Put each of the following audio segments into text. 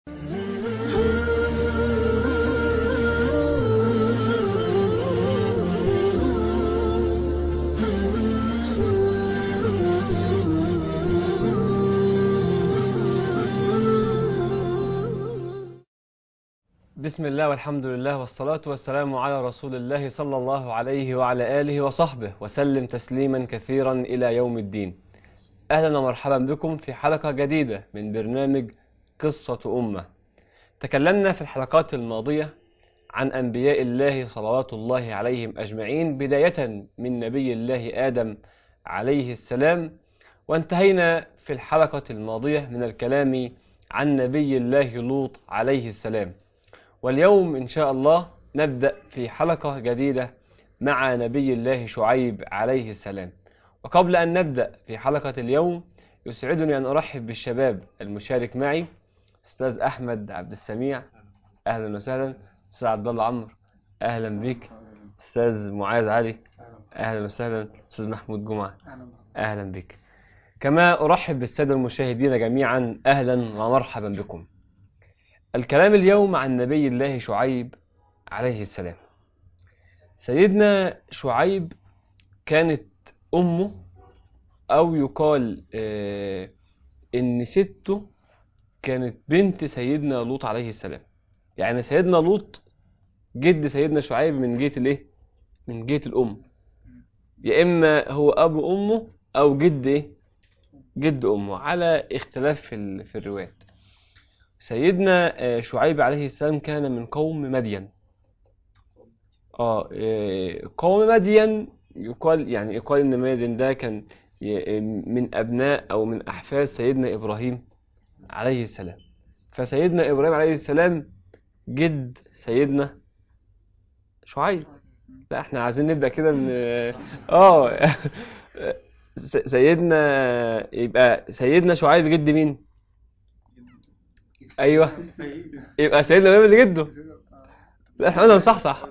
بسم الله والحمد لله والصلاة والسلام على رسول الله صلى الله عليه وعلى آله وصحبه وسلم تسليما كثيرا إلى يوم الدين أهلا ومرحبا بكم في حلقة جديدة من برنامج قصة أمة تكلمنا في الحلقات الماضية عن أنبياء الله صلوات الله عليهم أجمعين بداية من نبي الله آدم عليه السلام وانتهينا في الحلقة الماضية من الكلام عن نبي الله لوط عليه السلام واليوم إن شاء الله نبدأ في حلقة جديدة مع نبي الله شعيب عليه السلام وقبل أن نبدأ في حلقة اليوم يسعدني أن أرحب بالشباب المشارك معي أستاذ أحمد عبد السميع أهلا وسهلا أستاذ عبد الله عمرو أهلا بك أستاذ معاذ علي أهلا وسهلا أستاذ محمود جمعة أهلا بك كما أرحب بالسادة المشاهدين جميعا أهلا ومرحبا بكم الكلام اليوم عن نبي الله شعيب عليه السلام سيدنا شعيب كانت أمه أو يقال آه إن سته كانت بنت سيدنا لوط عليه السلام يعني سيدنا لوط جد سيدنا شعيب من جهة الايه من جهة الأم يا إما هو أبو أمه أو جد إيه جد أمه على اختلاف في, ال... في الروايات سيدنا شعيب عليه السلام كان من قوم مدين اه قوم مدين يقال يعني يقال ان مدين ده كان من ابناء او من احفاد سيدنا ابراهيم عليه السلام فسيدنا ابراهيم عليه السلام جد سيدنا شعيب لا احنا عايزين نبدا كده من اه سيدنا يبقى سيدنا شعيب جد مين ايوه يبقى سيدنا ابراهيم اللي جده لا احنا قلنا صح صح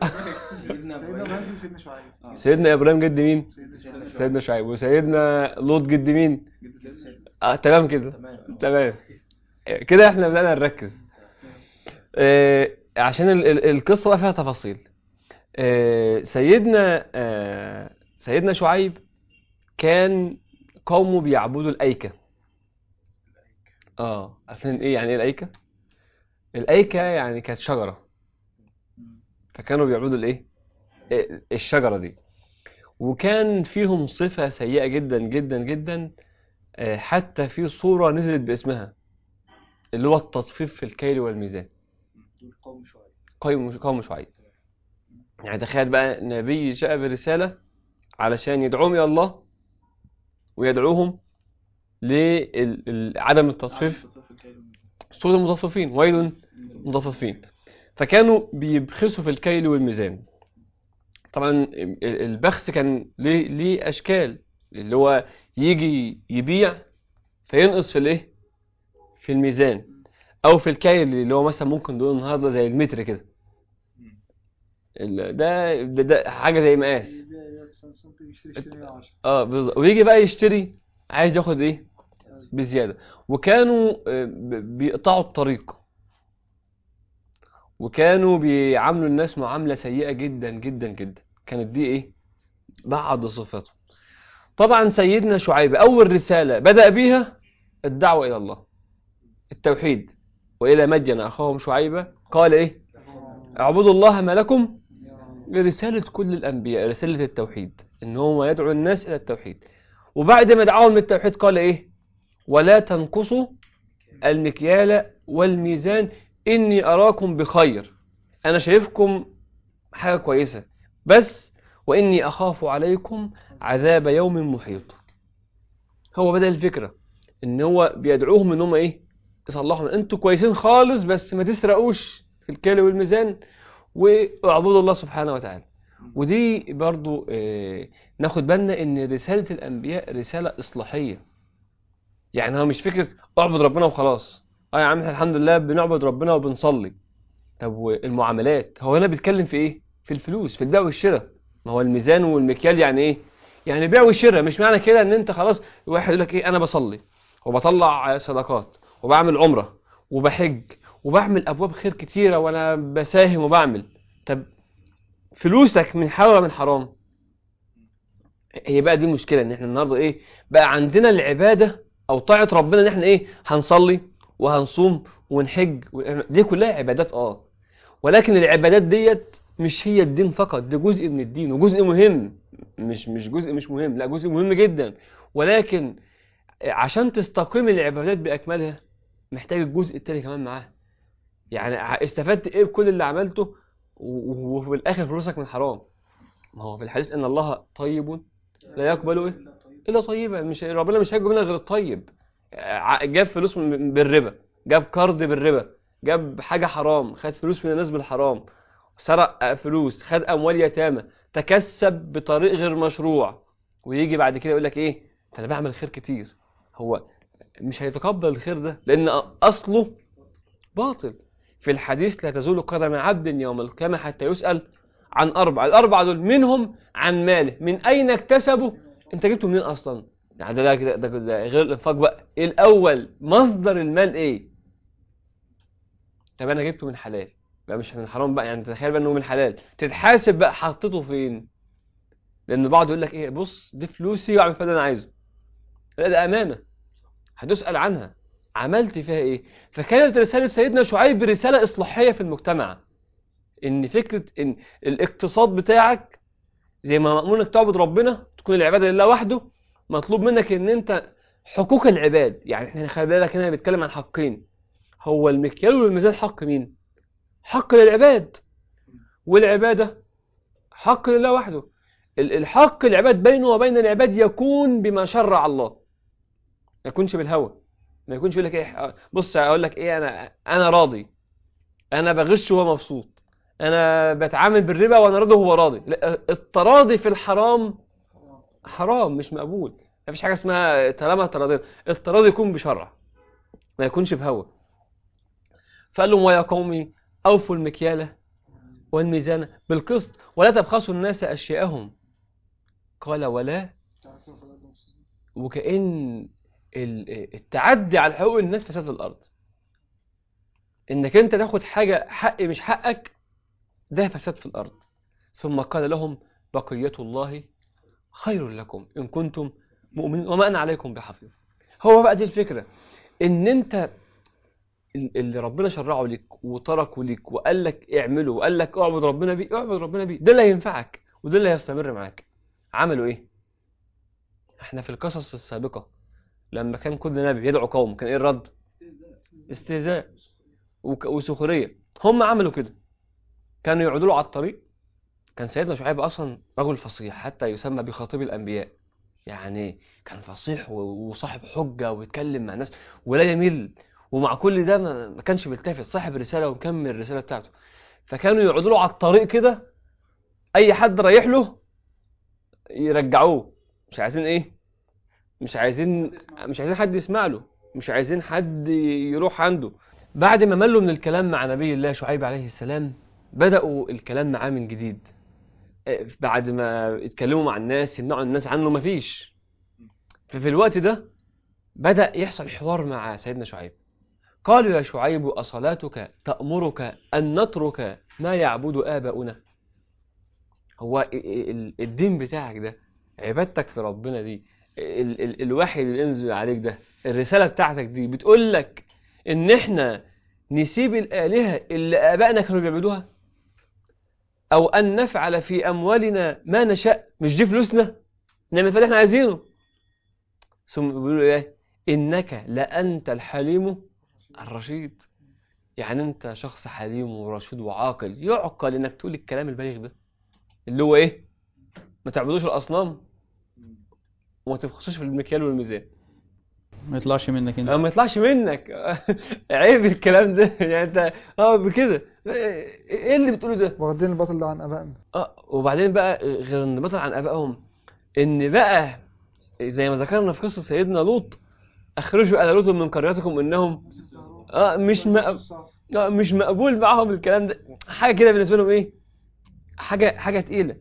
سيدنا ابراهيم جد مين سيدنا شعيب وسيدنا لوط جد مين اه تمام كده تمام كده احنا بدأنا نركز آه عشان ال ال القصه بقى فيها تفاصيل آه سيدنا آه سيدنا شعيب كان قومه بيعبدوا الايكه اه عارفين ايه يعني ايه الايكه الايكه يعني كانت شجره فكانوا بيعبدوا الايه الشجره دي وكان فيهم صفه سيئه جدا جدا جدا حتى في صوره نزلت باسمها اللي هو التطفيف في الكيل والميزان قوم شعيب قوم قوم شعيب يعني تخيل بقى نبي جاء برساله علشان يدعوهم الى الله ويدعوهم لعدم التطفيف صوت المطففين ويل مطففين فكانوا بيبخسوا في الكيل والميزان طبعا البخس كان ليه, ليه اشكال اللي هو يجي يبيع فينقص في الايه في الميزان او في الكيل اللي هو مثلا ممكن نقول النهارده زي المتر كده ده, ده ده حاجه زي مقاس اه بالظبط ويجي بقى يشتري عايز ياخد ايه بزيادة وكانوا بيقطعوا الطريق وكانوا بيعاملوا الناس معاملة سيئة جدا جدا جدا كانت دي ايه بعض صفاته طبعا سيدنا شعيب اول رسالة بدأ بيها الدعوة الى الله التوحيد والى مدين اخاهم شعيبة قال ايه اعبدوا الله ما لكم رسالة كل الانبياء رسالة التوحيد ان هو يدعو الناس الى التوحيد وبعد ما دعاهم للتوحيد قال ايه ولا تنقصوا المكيال والميزان إني أراكم بخير أنا شايفكم حاجة كويسة بس وإني أخاف عليكم عذاب يوم محيط هو بدأ الفكرة إن هو بيدعوهم إن هم إيه يصلحوا أنتوا كويسين خالص بس ما تسرقوش في الكيل والميزان واعبدوا الله سبحانه وتعالى ودي برضو آه ناخد بالنا ان رسالة الانبياء رسالة اصلاحية يعني هو مش فكرة اعبد ربنا وخلاص اه يا عم احنا الحمد لله بنعبد ربنا وبنصلي طب والمعاملات هو هنا بيتكلم في ايه في الفلوس في البيع والشراء ما هو الميزان والمكيال يعني ايه يعني بيع وشراء مش معنى كده ان انت خلاص واحد يقول لك ايه انا بصلي وبطلع صدقات وبعمل عمرة وبحج وبعمل ابواب خير كتيره وانا بساهم وبعمل طب فلوسك من حلال ولا من حرام هي بقى دي المشكله ان احنا النهارده ايه بقى عندنا العباده او طاعه ربنا ان احنا ايه هنصلي وهنصوم ونحج و- دي كلها عبادات اه ولكن العبادات ديت مش هي الدين فقط ده جزء من الدين وجزء مهم مش مش جزء مش مهم لا جزء مهم جدا ولكن عشان تستقيم العبادات بأكملها محتاج الجزء التاني كمان معاها يعني ع- استفدت ايه بكل اللي عملته و- و- وفي الاخر فلوسك من حرام ما هو في الحديث ان الله طيب لا يقبل ايه الا طيبا مش ربنا مش هيقبل منها غير الطيب ع- جاب فلوس من- بالربا جاب قرض بالربا جاب حاجه حرام خد فلوس من الناس بالحرام سرق فلوس خد اموال يتامى تكسب بطريق غير مشروع ويجي بعد كده يقول لك ايه ده انا بعمل خير كتير هو مش هيتقبل الخير ده لان اصله باطل في الحديث لا تزول قدم عبد يوم القيامه حتى يسال عن اربع الاربع دول منهم عن ماله من اين اكتسبه انت جبته منين اصلا يعني ده ده, ده, ده غير الانفاق بقى إيه الاول مصدر المال ايه طب انا جبته من حلال بقى مش من حرام بقى يعني تخيل بقى انه من حلال تتحاسب بقى حطيته فين لان بعض يقول لك ايه بص دي فلوسي واعمل فيها اللي انا عايزه لا ده امانه هتسال عنها عملت فيها ايه فكانت رساله سيدنا شعيب رساله اصلاحيه في المجتمع ان فكره ان الاقتصاد بتاعك زي ما مأمور انك تعبد ربنا تكون العباده لله وحده مطلوب منك ان انت حقوق العباد يعني احنا خلي بالك هنا بنتكلم عن حقين هو المكيال والميزان حق مين حق للعباد والعباده حق لله وحده ال- الحق العباد بينه وبين العباد يكون بما شرع الله ما يكونش بالهوى ما يكونش يقول لك ايه بص اقول لك ايه انا انا راضي انا بغش وهو مبسوط انا بتعامل بالربا وانا راضي وهو راضي لا التراضي في الحرام حرام مش مقبول ما فيش حاجه اسمها طالما تراضي التراضي يكون بشرع ما يكونش بهوى فقال لهم ويا قومي اوفوا المكيال والميزان بالقسط ولا تبخسوا الناس اشياءهم قال ولا وكأن ال- التعدي على حقوق الناس فساد في الأرض إنك أنت تاخد حاجة حق مش حقك ده فساد في الأرض ثم قال لهم بقية الله خير لكم إن كنتم مؤمنين وما أنا عليكم بحفيظ هو بقى دي الفكرة إن أنت ال- اللي ربنا شرعه لك وتركه لك وقال لك اعمله وقال لك اعبد ربنا بيه اعبد ربنا بيه ده اللي هينفعك وده اللي هيستمر معاك عملوا ايه احنا في القصص السابقة لما كان كل نبي يدعو قوم كان ايه الرد استهزاء وك- وسخرية هم عملوا كده كانوا يقعدوا له على الطريق كان سيدنا شعيب اصلا رجل فصيح حتى يسمى بخطيب الانبياء يعني كان فصيح و- وصاحب حجة ويتكلم مع الناس ولا يمل ومع كل ده ما ما كانش بيلتفت صاحب الرسالة ومكمل الرسالة بتاعته فكانوا يقعدوا له على الطريق كده اي حد رايح له يرجعوه مش عايزين ايه مش عايزين مش عايزين حد يسمع له مش عايزين حد يروح عنده بعد ما ملوا من الكلام مع نبي الله شعيب عليه السلام بدأوا الكلام معاه من جديد آه، بعد ما اتكلموا مع الناس يمنعوا الناس عنه مفيش ففي الوقت ده بدأ يحصل حوار مع سيدنا شعيب قالوا يا شعيب أصلاتك تأمرك أن نترك ما يعبد آباؤنا هو ال- ال- الدين بتاعك ده عبادتك في ربنا دي ال ال الوحي اللي انزل عليك ده الرسالة بتاعتك دي بتقول لك ان احنا نسيب الآلهة اللي آبائنا كانوا بيعبدوها او ان نفعل في اموالنا ما نشاء مش دي فلوسنا نعمل فيها اللي احنا عايزينه ثم بيقولوا ايه انك لانت الحليم الرشيد يعني انت شخص حليم ورشيد وعاقل يعقل انك تقول الكلام البالغ ده اللي هو ايه ما تعبدوش الاصنام وما تبخسوش في المكيال والميزان ما يطلعش منك انت ما يطلعش منك عيب الكلام ده يعني انت اه بكده ايه اللي بتقوله ده واخدين الباطل ده عن ابائنا اه وبعدين بقى غير ان بطل عن ابائهم ان بقى زي ما ذكرنا في قصه سيدنا لوط اخرجوا ال لوط من قريتكم انهم اه مش مق... اه مش مقبول معاهم الكلام ده حاجه كده بالنسبه لهم ايه حاجه حاجه تقيله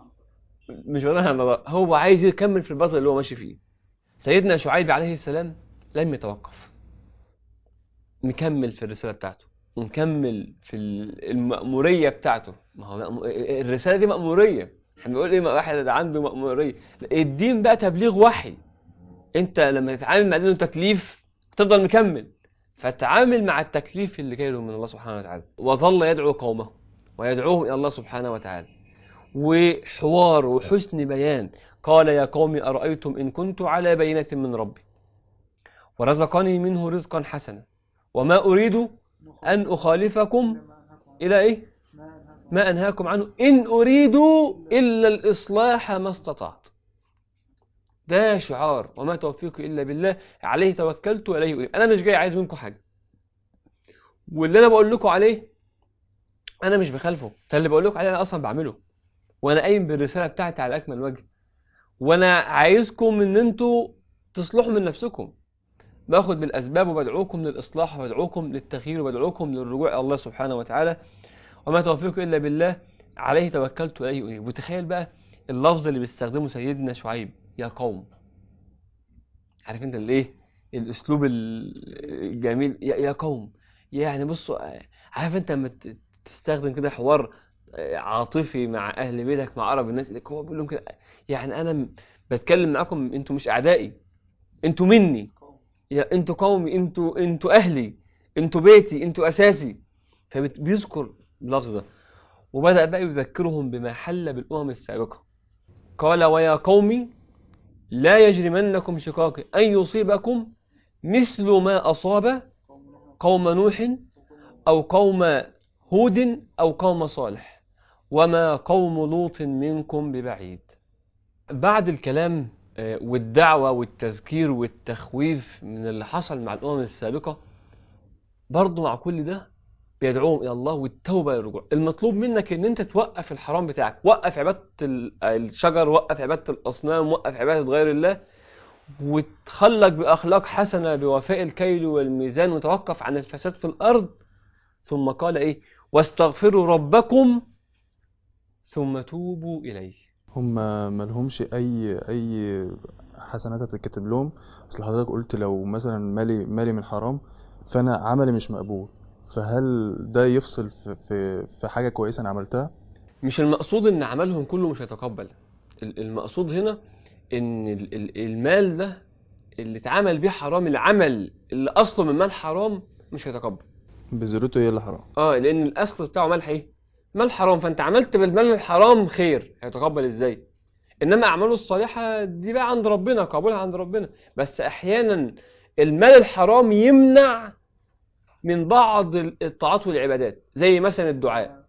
مش واضح عن الله هو عايز يكمل في البطل اللي هو ماشي فيه سيدنا شعيب عليه السلام لم يتوقف مكمل في الرساله بتاعته ونكمل في ال- المأمورية بتاعته ما هو مأمو- الرسالة دي مأمورية احنا بنقول ايه واحد عنده مأمورية لا، الدين بقى تبليغ وحي انت لما تتعامل مع دينه تكليف تفضل مكمل فتعامل مع التكليف اللي جاي له من الله سبحانه وتعالى وظل يدعو قومه ويدعوهم الى الله سبحانه وتعالى وحوار وحسن بيان قال يا قوم أرأيتم إن كنت على بينة من ربي ورزقني منه رزقا حسنا وما أريد أن أخالفكم إلى إيه ما أنهاكم عنه إن أريد إلا الإصلاح ما استطعت ده شعار وما توفيقي إلا بالله عليه توكلت وإليه أنيب أنا مش جاي عايز منكم حاجة واللي أنا بقول لكم عليه أنا مش بخالفه ده اللي بقول لكم عليه أنا أصلا بعمله وأنا قايم بالرسالة بتاعتي على أكمل وجه وأنا عايزكم إن أنتوا تصلحوا من نفسكم باخد بالأسباب وبدعوكم للإصلاح وبدعوكم للتغيير وبدعوكم للرجوع إلى الله سبحانه وتعالى وما توفيقي إلا بالله عليه توكلت وإليه أنيب وتخيل بقى اللفظ اللي بيستخدمه سيدنا شعيب يا قوم عارف انت الايه الاسلوب الجميل يا, يا قوم يعني بصوا عارف انت لما ت- تستخدم كده حوار عاطفي مع اهل بيتك مع اقرب الناس لك هو بيقول لهم كده يعني انا م- بتكلم معاكم انتوا مش اعدائي انتوا مني يا انتوا قومي انتوا انتوا اهلي انتوا بيتي انتوا اساسي فبيذكر اللفظ ده وبدأ بقى يذكرهم بما حل بالامم السابقه قال ويا قوم لا يجرمنكم شقاقي أن يصيبكم مثل ما أصاب قوم نوح أو قوم هود أو قوم صالح وما قوم لوط منكم ببعيد بعد الكلام آه، والدعوة والتذكير والتخويف من اللي حصل مع الأمم السابقة برضو مع كل ده بيدعوهم إلى الله والتوبة للرجوع المطلوب منك إن أنت توقف الحرام بتاعك وقف عبادة ال- الشجر وقف عبادة الأصنام وقف عبادة غير الله وتخلق بأخلاق حسنة بوفاء الكيل والميزان وتوقف عن الفساد في الأرض ثم قال إيه واستغفروا ربكم ثم توبوا إليه هم ملهمش اي اي حسنات هتتكتب لهم اصل حضرتك قلت لو مثلا مالي مالي من حرام فانا عملي مش مقبول فهل ده يفصل في في, في حاجه كويسه انا عملتها مش المقصود ان عملهم كله مش هيتقبل ال- المقصود هنا ان ال- ال- المال ده اللي اتعمل بيه حرام العمل اللي اصله من مال حرام مش هيتقبل بذرته هي اللي حرام اه لان الاصل بتاعه مال ايه مال حرام فانت عملت بالمال الحرام خير هيتقبل ازاي انما اعماله الصالحه دي بقى عند ربنا قبولها عند ربنا بس احيانا المال الحرام يمنع من بعض الطاعات والعبادات زي مثلا الدعاء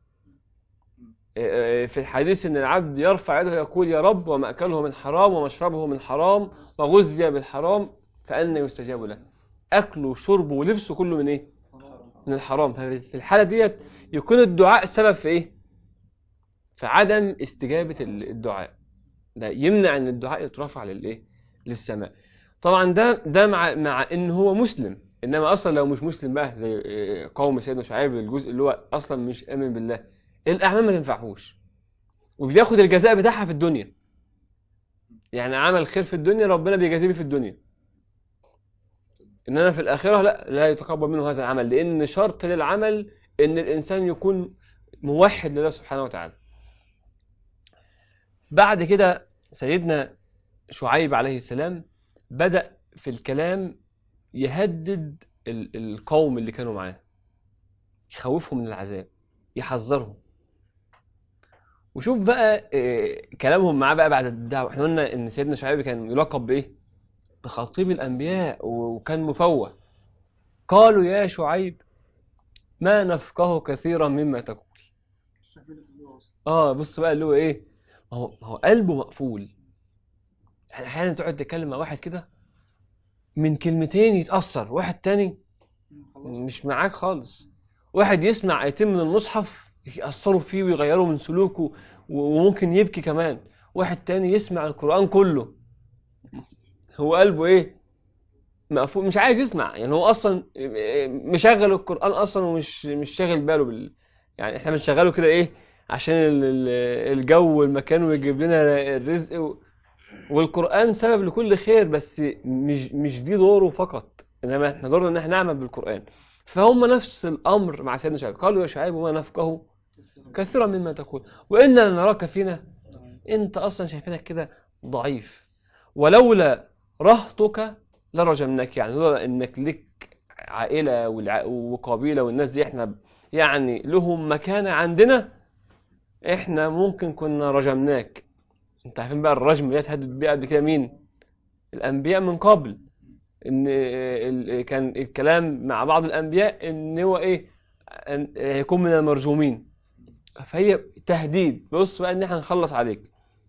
في الحديث ان العبد يرفع يده يقول يا رب ومأكله من حرام ومشربه من حرام وغذي بالحرام فأنا يستجاب له أكله وشربه ولبسه كله من إيه؟ من الحرام ففي الحالة ديت يكون الدعاء سبب في إيه؟ في عدم استجابة ال- الدعاء ده يمنع ان الدعاء يترفع للايه للسماء طبعا ده ده مع مع ان هو مسلم انما اصلا لو مش مسلم بقى زي إيه، قوم سيدنا شعيب الجزء اللي هو اصلا مش امن بالله الاعمال ما تنفعهوش وبياخد الجزاء بتاعها في الدنيا يعني عمل خير في الدنيا ربنا بيجازيه بيه في الدنيا انما في الاخره لا لا يتقبل منه هذا العمل لان شرط للعمل ان الانسان يكون موحد لله سبحانه وتعالى بعد كده سيدنا شعيب عليه السلام بدأ في الكلام يهدد ال- القوم اللي كانوا معاه يخوفهم من العذاب يحذرهم وشوف بقى آه، كلامهم معاه بقى بعد الدعوة احنا قلنا ان سيدنا شعيب كان يلقب بايه بخطيب الانبياء وكان مفوه قالوا يا شعيب ما نفقه كثيرا مما تقول اه بص بقى اللي هو ايه ما هو ما هو قلبه مقفول يعني احيانا تقعد تتكلم مع واحد كده من كلمتين يتأثر واحد تاني مش معاك خالص واحد يسمع ايتين من المصحف يأثروا فيه ويغيروا من سلوكه و- وممكن يبكي كمان واحد تاني يسمع القرآن كله هو قلبه ايه مقفول مش عايز يسمع يعني هو اصلا مشغل القرآن اصلا ومش مش شاغل باله بال يعني احنا بنشغله كده ايه عشان ال- ال- الجو والمكان ويجيب لنا الرزق و... والقرآن سبب لكل خير بس مش مش دي دوره فقط انما احنا دورنا ان احنا نعمل بالقرآن فهم نفس الامر مع سيدنا شعيب قالوا يا شعيب وما نفقه كثيرا مما تقول وانا لنراك فينا انت اصلا شايفينك كده ضعيف ولولا رهطك لرجمناك يعني لولا انك لك عائله والع- وقبيله والناس دي احنا يعني لهم مكانه عندنا احنا ممكن كنا رجمناك انت عارفين بقى الرجم دي هدد بيه قبل كده مين الانبياء من قبل ان ال- كان الكلام مع بعض الانبياء ان هو ايه أن- هيكون من المرجومين فهي تهديد بص بقى ان احنا نخلص عليك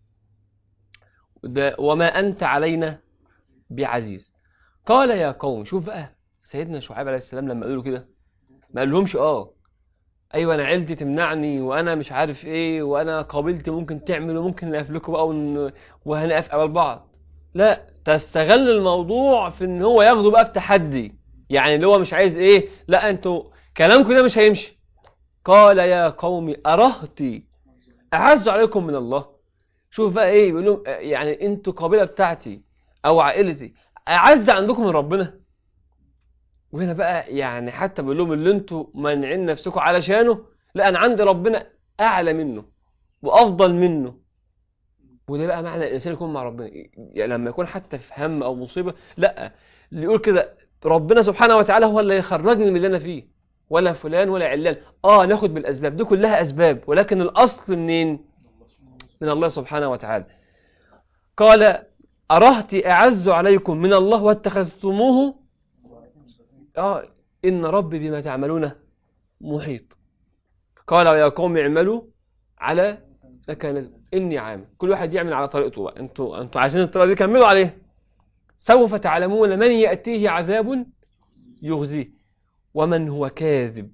ده وما انت علينا بعزيز قال يا قوم شوف بقى سيدنا شعيب عليه السلام لما قالوا له كده ما قالهمش اه ايوه انا عيلتي تمنعني وانا مش عارف ايه وانا قابلتي ممكن تعمل وممكن نقفلكوا بقى ون... وهنقف قبل بعض لا تستغل الموضوع في ان هو ياخده بقى بتحدي يعني اللي هو مش عايز ايه لا انتوا كلامكم ده مش هيمشي قال يا قوم ارهتي اعز عليكم من الله شوف بقى ايه بيقول لهم آه، يعني انتوا قبيله بتاعتي او عائلتي اعز عندكم من ربنا وهنا بقى يعني حتى بيقول لهم اللي انتوا مانعين نفسكم علشانه لا انا عندي ربنا اعلى منه وافضل منه وده بقى معنى الانسان يكون مع ربنا يعني لما يكون حتى في هم او مصيبه لا اللي يقول كده ربنا سبحانه وتعالى هو اللي يخرجني من اللي انا فيه ولا فلان ولا علان اه ناخد بالاسباب دي كلها اسباب ولكن الاصل منين من الله سبحانه وتعالى قال أرهتي أعز عليكم من الله واتخذتموه آه إن ربي بما تعملون محيط قال يا قوم اعملوا على مكان إني عامل كل واحد يعمل على طريقته بقى انتوا انتوا عايزين الطريقة دي كملوا عليها سوف تعلمون من يأتيه عذاب يخزيه ومن هو كاذب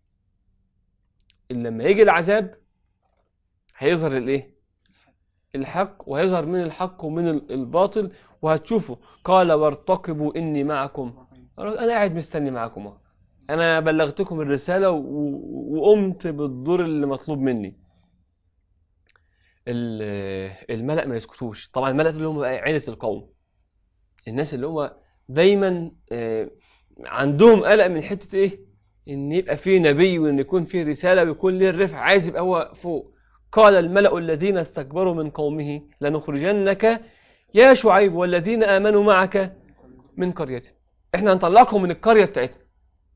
إن لما يجي العذاب هيظهر الايه الحق وهيظهر من الحق ومن ال- الباطل وهتشوفوا قال وارتقبوا اني معكم انا قاعد مستني معاكم أهو. انا بلغتكم الرساله و- وقمت بالدور اللي مطلوب مني ال- الملأ ما يسكتوش طبعا الملأ اللي هم بقى عيلة القوم الناس اللي هم دايما آه، عندهم قلق من حتة ايه ان يبقى فيه نبي وان يكون فيه رسالة ويكون ليه الرفع عايز يبقى هو فوق قال الملأ الذين استكبروا من قومه لنخرجنك يا شعيب والذين آمنوا معك من قريتنا احنا هنطلعكم من القرية بتاعتنا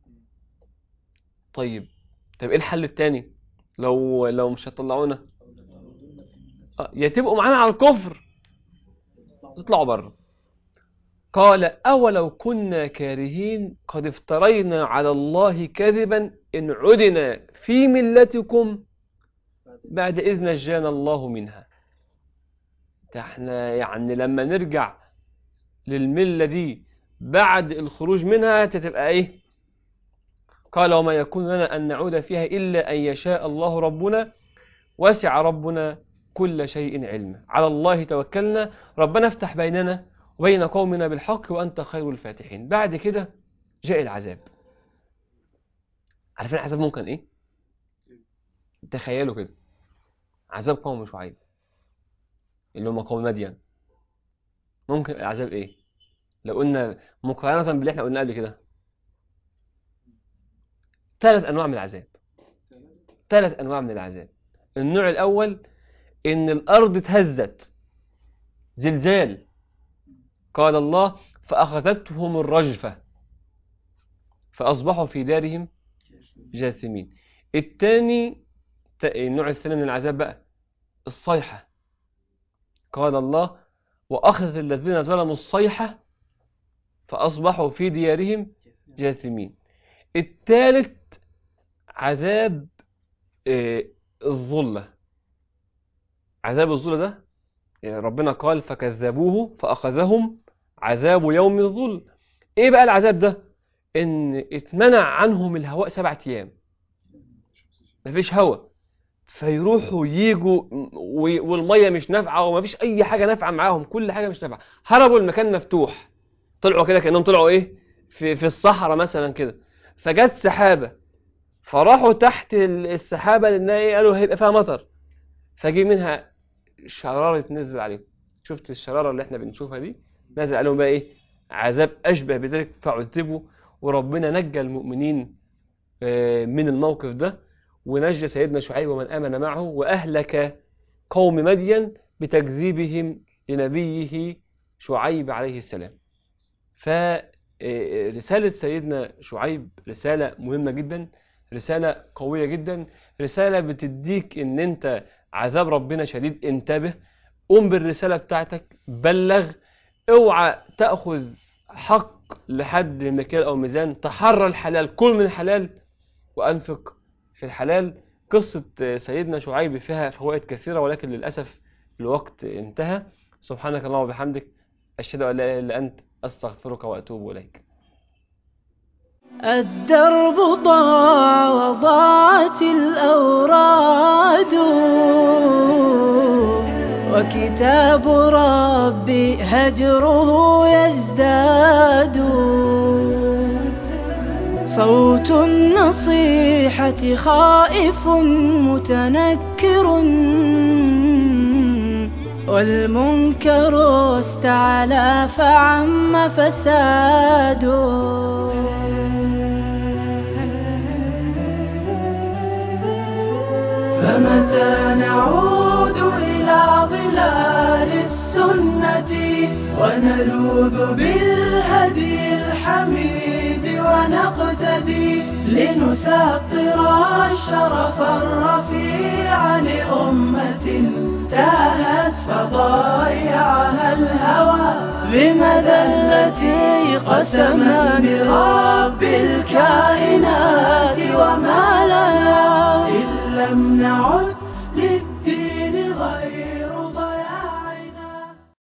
طيب طيب ايه الحل التاني لو لو مش هتطلعونا آه، يا تبقوا معانا على الكفر تطلعوا بره قال أولو كنا كارهين قد افترينا على الله كذبا إن عدنا في ملتكم بعد إذ نجانا الله منها ده احنا يعني لما نرجع للملة دي بعد الخروج منها تتبقى ايه قال وما يكون لنا أن نعود فيها إلا أن يشاء الله ربنا وسع ربنا كل شيء علما على الله توكلنا ربنا افتح بيننا وبين قومنا بالحق وأنت خير الفاتحين بعد كده جاء العذاب عارفين العذاب ممكن ايه تخيلوا كده عذاب قوم شعيب اللي هم قوم مدين ممكن العذاب ايه لو قلنا مقارنة باللي احنا قلنا قبل كده ثلاث انواع من العذاب ثلاث انواع من العذاب النوع الاول ان الارض اتهزت زلزال قال الله فاخذتهم الرجفة فاصبحوا في دارهم جاثمين الثاني النوع الثاني من العذاب بقى الصيحة قال الله وأخذت الذين ظلموا الصيحة فأصبحوا في ديارهم جاثمين الثالث عذاب آه، الظلة عذاب الظلة ده يعني ربنا قال فكذبوه فأخذهم عذاب يوم الظل ايه بقى العذاب ده ان اتمنع عنهم الهواء سبعة ايام مفيش هواء فيروحوا ييجوا و- والميه مش نافعه ومفيش اي حاجه نافعه معاهم كل حاجه مش نافعه هربوا المكان مفتوح طلعوا كده كانهم طلعوا ايه في في الصحراء مثلا كده فجت سحابه فراحوا تحت ال- السحابه لانها ايه قالوا هيبقى فيها مطر فجي منها شراره نزل عليهم شفت الشراره اللي احنا بنشوفها دي نزل عليهم بقى ايه عذاب اشبه بذلك فعذبوا وربنا نجى المؤمنين آه، من الموقف ده ونجى سيدنا شعيب ومن آمن معه وأهلك قوم مدين بتكذيبهم لنبيه شعيب عليه السلام فرسالة سيدنا شعيب رسالة مهمة جدا رسالة قوية جدا رسالة بتديك ان انت عذاب ربنا شديد انتبه قم بالرسالة بتاعتك بلغ اوعى تأخذ حق لحد مكيال او ميزان تحرى الحلال كل من الحلال وانفق في الحلال قصة سيدنا شعيب فيها فوائد كثيرة ولكن للأسف الوقت انتهى سبحانك اللهم وبحمدك أشهد أن لا إله إلا أنت أستغفرك وأتوب إليك الدرب ضاع وضاعت الأوراد وكتاب ربي هجره يزداد صوت النصيحة خائف متنكر والمنكر استعلى فعم فساد فمتى نعود إلى ظلال السنة ونلوذ بالهدي الحميد ونقتدي لنسطر الشرف الرفيع لأمة تاهت فضايعها الهوى بمذلة قسما برب الكائنات وما لنا إن لم نعد